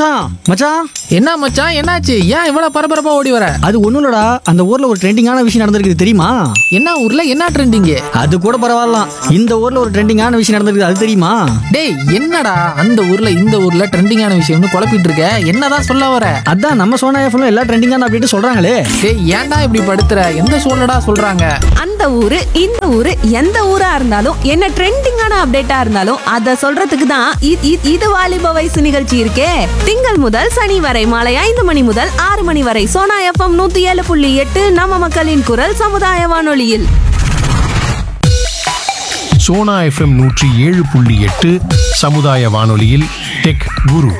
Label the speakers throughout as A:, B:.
A: மச்சான் மச்சான்
B: என்ன மச்சான் என்னாச்சு ஏன் இவ்வளவு பரபரப்பா ஓடி வர
A: அது ஒண்ணும் இல்லடா அந்த ஊர்ல ஒரு ட்ரெண்டிங்கான விஷயம் நடந்திருக்கு தெரியுமா
B: என்ன ஊர்ல என்ன ட்ரெண்டிங்கு
A: அது கூட பரவாயில்லாம் இந்த ஊர்ல ஒரு ட்ரெண்டிங்கான விஷயம் நடந்திருக்கு அது தெரியுமா
B: டேய் என்னடா அந்த ஊர்ல இந்த ஊர்ல ட்ரெண்டிங்கான விஷயம்னு குழப்பிட்டு இருக்க என்னதான் சொல்ல வர
A: அதான் நம்ம சோனா எஃப்ல எல்லா ட்ரெண்டிங்கான அப்படின்னு சொல்றாங்களே
B: டேய் ஏன்டா இப்படி படுத்துற எந்த சூழ்நிலடா சொல்றாங்க
C: அந்த ஊரு இந்த ஊரு எந்த ஊரா இருந்தாலும் என்ன ட்ரெண்டிங்கான அப்டேட்டா இருந்தாலும் அத சொல்றதுக்கு தான் இ- இ- இது வாலிப வயசு நிகழ்ச்சி இருக்கே திங்கள் முதல் சனி வரை மாலை ஐந்து மணி முதல் ஆறு மணி வரை சோனா எஃப்எம் நூத்தி ஏழு புள்ளி எட்டு நம்ம மக்களின் குரல் சமுதாய வானொலியில்
D: சோனா எஃப்எம் நூற்றி ஏழு புள்ளி எட்டு சமுதாய வானொலியில் டெக் குரு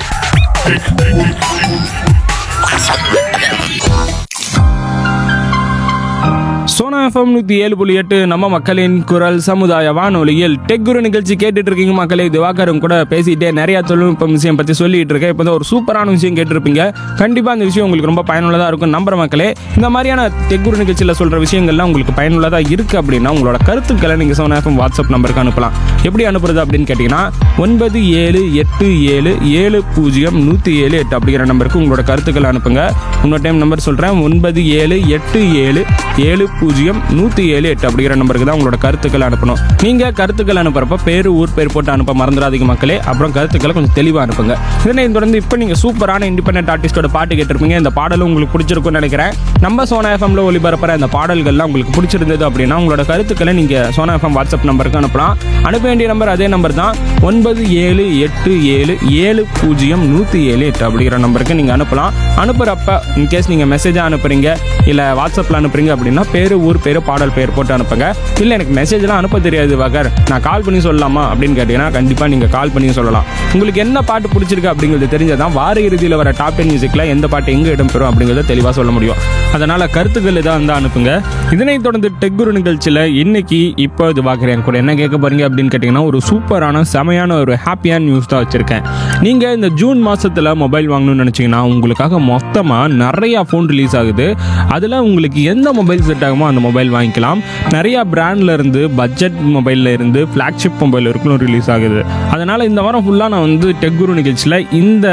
E: சோனா எஃப்எம் நூற்றி ஏழு புள்ளி எட்டு நம்ம மக்களின் குரல் சமுதாய வானொலியில் டெக் குரு நிகழ்ச்சி கேட்டுட்டு இருக்கீங்க மக்களே திவாகரும் கூட பேசிட்டே நிறைய தொழில்நுட்பம் விஷயம் பற்றி சொல்லிட்டு இருக்கேன் இப்போ ஒரு சூப்பரான விஷயம் கேட்டிருப்பீங்க கண்டிப்பாக அந்த விஷயம் உங்களுக்கு ரொம்ப பயனுள்ளதாக இருக்கும் நம்புற மக்களே இந்த மாதிரியான டெக் குரு நிகழ்ச்சியில் சொல்கிற விஷயங்கள்லாம் உங்களுக்கு பயனுள்ளதாக இருக்குது அப்படின்னா உங்களோட கருத்துக்களை நீங்கள் சோனா எஃப்எம் வாட்ஸ்அப் நம்பருக்கு அனுப்பலாம் எப்படி அனுப்புறது அப்படின்னு கேட்டிங்கன்னா ஒன்பது ஏழு எட்டு ஏழு ஏழு பூஜ்ஜியம் நூற்றி ஏழு எட்டு அப்படிங்கிற நம்பருக்கு உங்களோட கருத்துக்களை அனுப்புங்க இன்னொரு டைம் நம்பர் சொல்கிறேன் ஒன்பது ஏழு எட்டு ஏழு ஏழு பூஜ்ஜியம் நூற்றி ஏழு எட்டு அப்படிங்கிற நம்பருக்கு தான் உங்களோட கருத்துக்களை அனுப்பணும் நீங்கள் கருத்துக்கள் அனுப்புறப்ப பேர் ஊர் பேர் போட்டு அனுப்ப மறந்துடாதீங்க மக்களே அப்புறம் கருத்துக்களை கொஞ்சம் தெளிவாக அனுப்புங்க இதனை தொடர்ந்து இப்போ நீங்கள் சூப்பரான இண்டிபெண்டன்ட் ஆர்டிஸ்டோட பாட்டு கேட்டிருப்பீங்க இந்த பாடலும் உங்களுக்கு பிடிச்சிருக்கும்னு நினைக்கிறேன் நம்ம சோனா எஃப்எம்ல ஒளிபரப்புற இந்த பாடல்கள்லாம் உங்களுக்கு பிடிச்சிருந்தது அப்படின்னா உங்களோட கருத்துக்களை நீங்கள் சோனா எஃப்எம் வாட்ஸ்அப் நம்பருக்கு அனுப்பலாம் அனுப்ப வேண்டிய நம்பர் அதே நம்பர் தான் ஒன்பது ஏழு எட்டு ஏழு ஏழு பூஜ்ஜியம் நூற்றி ஏழு எட்டு அப்படிங்கிற நம்பருக்கு நீங்கள் அனுப்பலாம் அனுப்புகிறப்ப இன்கேஸ் நீங்கள் மெசேஜாக அனுப்புறீங்க இல்லை வாட்ஸ்அப்பில் அனுப்புறீங்க அப்படின்னா பேர் ஊர் பேர் பாடல் பேர் போட்டு அனுப்புங்க இல்லை எனக்கு மெசேஜ்லாம் அனுப்ப தெரியாது வகர் நான் கால் பண்ணி சொல்லலாமா அப்படின்னு கேட்டிங்கன்னா கண்டிப்பாக நீங்கள் கால் பண்ணி சொல்லலாம் உங்களுக்கு என்ன பாட்டு பிடிச்சிருக்கு அப்படிங்கிறது தெரிஞ்சதான் வார இறுதியில் வர டாப் டென் மியூசிக்கில் எந்த பாட்டு எங்கே இடம்பெறும் அப்படிங்கிறத தெளிவாக சொல்ல முடியும் அதனால் கருத்துக்கள் இதாக இருந்தால் அனுப்புங்க இதனைத் தொடர்ந்து டெக்குரு நிகழ்ச்சியில் இன்னைக்கு இப்போ இது பார்க்குறேன் கூட என்ன கேட்க போறீங்க அப்படின்னு கேட்டிங்கன்னா ஒரு சூப்பரான செமையான ஒரு ஹாப்பியான நியூஸ் தான் வச்சுருக்கேன் நீங்கள் இந்த ஜூன் மாதத்தில் மொபைல் வாங்கணும்னு நினச்சிங்கன்னா உங்களுக்காக மொத்தமாக நிறையா ஃபோன் ரிலீஸ் ஆகுது அதில் உங்களுக்கு எந்த மொபைல் செட் ஆகுமோ அந்த மொபைல் வாங்கிக்கலாம் நிறையா பிராண்ட்ல இருந்து பட்ஜெட் மொபைலில் இருந்து ஃப்ளாக்ஷிப் மொபைல் வரைக்கும் ரிலீஸ் ஆகுது அதனால் இந்த வாரம் ஃபுல்லாக நான் வந்து டெக்குரு நிகழ்ச்சியில் இந்த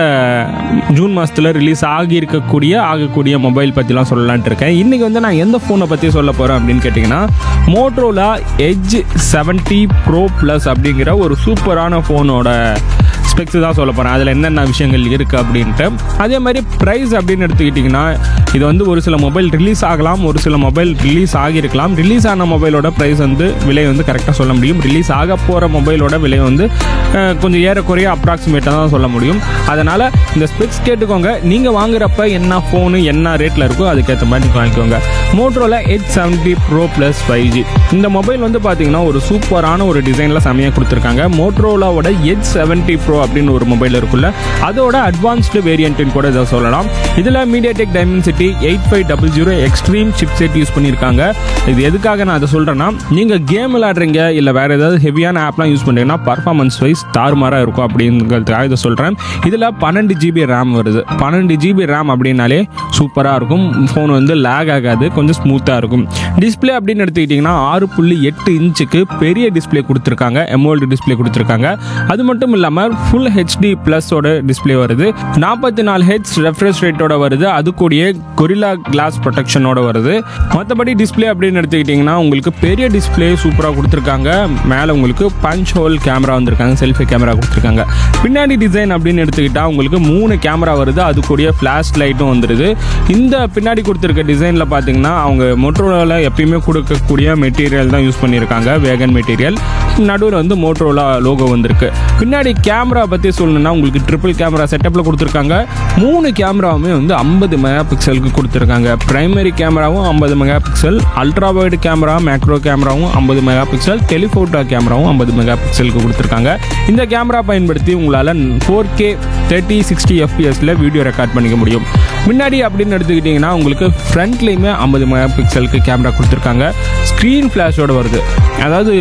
E: ஜூன் மாதத்தில் ரிலீஸ் ஆகியிருக்கக்கூடிய ஆகக்கூடிய மொபைல் பற்றிலாம் சொல்லலான்ட்டு இருக்கேன் இன்றைக்கி வந்து நான் எந்த ஃபோனை பற்றி சொல்ல போகிறேன் அப்படின்னு கேட்டிங்கன்னா Motorola Edge seventy pro plus அப்படிங்கிற ஒரு சூப்பரான ஃபோனோட ஸ்பெக்ஸ் தான் சொல்ல போகிறேன் அதில் என்னென்ன விஷயங்கள் இருக்குது அப்படின்ட்டு அதே மாதிரி ப்ரைஸ் அப்படின்னு எடுத்துக்கிட்டிங்கன்னா இது வந்து ஒரு சில மொபைல் ரிலீஸ் ஆகலாம் ஒரு சில மொபைல் ரிலீஸ் ஆகியிருக்கலாம் ரிலீஸ் ஆன மொபைலோட ப்ரைஸ் வந்து விலை வந்து கரெக்டாக சொல்ல முடியும் ரிலீஸ் ஆக போகிற மொபைலோட விலை வந்து அஹ், கொஞ்சம் ஏறக்குறைய அப்ராக்சிமேட்டாக தான் சொல்ல முடியும் அதனால் இந்த ஸ்பெக்ஸ் கேட்டுக்கோங்க நீங்கள் வாங்குறப்ப என்ன ஃபோனு என்ன ரேட்டில் இருக்கோ அதுக்கேற்ற மாதிரி நீங்கள் வாங்கிக்கோங்க Motorola Edge seventy pro plus five G இந்த மொபைல் வந்து பார்த்தீங்கன்னா ஒரு சூப்பரான ஒரு டிசைனில் செமையாக கொடுத்துருக்காங்க மோட்ரோலாவோட எயிட் செவன்ட்டி ப்ரோ அப்படின்னு ஒரு மொபைல் இருக்குல்ல அதோட அட்வான்ஸ்டு வேரியன்ட்னு கூட இதை சொல்லலாம் இதில் MediaTek Dimensity eight five double zero extreme chipset use பண்ணியிருக்காங்க இது எதுக்காக நான் அதை சொல்கிறேன்னா நீங்கள் கேம் விளையாடுறீங்க இல்லை வேறு ஏதாவது ஹெவியான ஆப்லாம் யூஸ் பண்ணுறீங்கன்னா பர்ஃபார்மன்ஸ் வைஸ் தாறுமாறாக இருக்கும் அப்படிங்கிறதுக்காக இதை சொல்கிறேன் இதில் பன்னெண்டு ஜிபி ரேம் வருது பன்னெண்டு ஜிபி ரேம் அப்படின்னாலே சூப்பராக இருக்கும் ஃபோன் வந்து லேக் ஆகாது கொஞ்சம் ஸ்மூத்தாக இருக்கும் டிஸ்ப்ளே அப்படின்னு எடுத்துக்கிட்டிங்கன்னா ஆறு புள்ளி எட்டு இன்ச்சுக்கு பெரிய டிஸ்ப்ளே கொடுத்துருக்காங்க எமோல்டு டிஸ்ப்ளே கொடுத்துருக்காங்க அது மட்டும் இல்லாமல் ஃபுல் ஹெச்டி ப்ளஸோட டிஸ்ப்ளே வருது நாற்பத்தி நாலு ஹெச் ரெஃப்ரெஷ் ரேட்டோட வருது அது கூடயே கொரில்லா கிளாஸ் ப்ரொடெக்ஷனோட வருது மற்றபடி டிஸ்ப்ளே அப்படின்னு எடுத்துக்கிட்டிங்கன்னா உங்களுக்கு பெரிய டிஸ்ப்ளே சூப்பராக கொடுத்துருக்காங்க மேலே உங்களுக்கு பஞ்ச் ஹோல் கேமரா வந்திருக்காங்க செல்ஃபி கேமரா கொடுத்துருக்காங்க பின்னாடி டிசைன் அப்படின்னு எடுத்துக்கிட்டா உங்களுக்கு மூணு கேமரா வருது அது கூடயே ஃப்ளாஷ் லைட்டும் வந்துடுது இந்த பின்னாடி கொடுத்துருக்க டிசைனில் பார்த்தீங்கன்னா அவங்க மோட்ரோலாவில் எப்பயுமே கொடுக்கக்கூடிய மெட்டீரியல் தான் யூஸ் பண்ணியிருக்காங்க வேகன் மெட்டீரியல் நடுவில் வந்து மோட்ரோலா லோகோ வந்திருக்கு பின்னாடி கேமரா பற்றி சொல்லணும்னா உங்களுக்கு ட்ரிபிள் கேமரா செட்டப்பில் கொடுத்துருக்காங்க மூணு கேமராவுமே வந்து ஐம்பது மெகா பிக்சலுக்கு கொடுத்துருக்காங்க பிரைமரி கேமராவும் ஐம்பது megapixel ultra wide camera macro கேமராவும் ஐம்பது மெகா பிக்சல் டெலிஃபோட்டோ கேமராவும் ஐம்பது மெகா பிக்சலுக்கு கொடுத்துருக்காங்க இந்த கேமரா பயன்படுத்தி உங்களால் ஃபோர் கே தேர்ட்டி சிக்ஸ்டி எஃப்பிஎஸில் வீடியோ ரெக்கார்ட் பண்ணிக்க முடியும் முன்னாடி அப்படின்னு எடுத்துக்கிட்டிங்கன்னா உங்களுக்கு ஃப்ரண்ட்லேயுமே ஐம்பது மெகா பிக்சலுக்கு கேமரா கொடுத்துருக்காங்க ஸ்க்ரீன் ஃப்ளாஷோட வருது அதாவது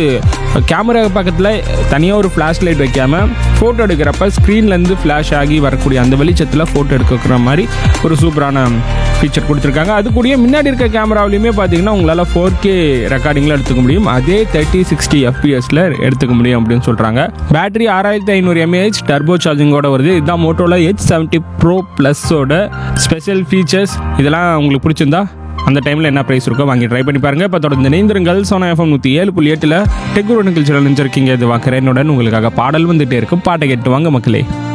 E: கேமரா பக்கத்தில் தனியாக ஒரு ஃப்ளாஷ் லைட் வைக்காம ஃபோட்டோ எடுக்கிறப்ப ஸ்க்ரீன்லேருந்து ஃப்ளாஷ் ஆகி வரக்கூடிய அந்த வெளிச்சத்தில் ஃபோட்டோ எடுக்கிற மாதிரி ஒரு சூப்பரான ஃபீச்சர் கொடுத்துருக்காங்க அது கூடயே முன்னாடி இருக்க கேமராவிலையுமே பார்த்தீங்கன்னா உங்களால் ஃபோர் கே ரெக்கார்டிங்கில் எடுத்துக்க முடியும் அதே தேர்ட்டி சிக்ஸ்டி எஃபிஎஸில் எடுத்துக்க முடியும் அப்படின்னு சொல்கிறாங்க பேட்டரி ஆறாயிரத்தி ஐநூறு எம்ஏஹெச் டர்போ சார்ஜிங்கோட வருது இதுதான் மோட்டோவில் ஹெச் செவன்ட்டி ப்ரோ ப்ளஸோட ஸ்பெஷல் ஃபீச்சர்ஸ் இதெல்லாம் உங்களுக்கு பிடிச்சிருந்தா அந்த டைமில் என்ன ப்ரைஸ் இருக்கோ வாங்கி ட்ரை பண்ணி பாருங்க இப்போ தொடர்ந்து இணைந்திருங்கள் சோனா எஃப்எம் நூற்றி ஏழு புள்ளி எட்டில் டெக்குரு நிகழ்ச்சியில் நினைச்சிருக்கீங்க இது வாக்குறேனுடன் உங்களுக்காக பாடல் வந்துட்டே இருக்கும் பாட்டை கேட்டு வாங்க மக்களே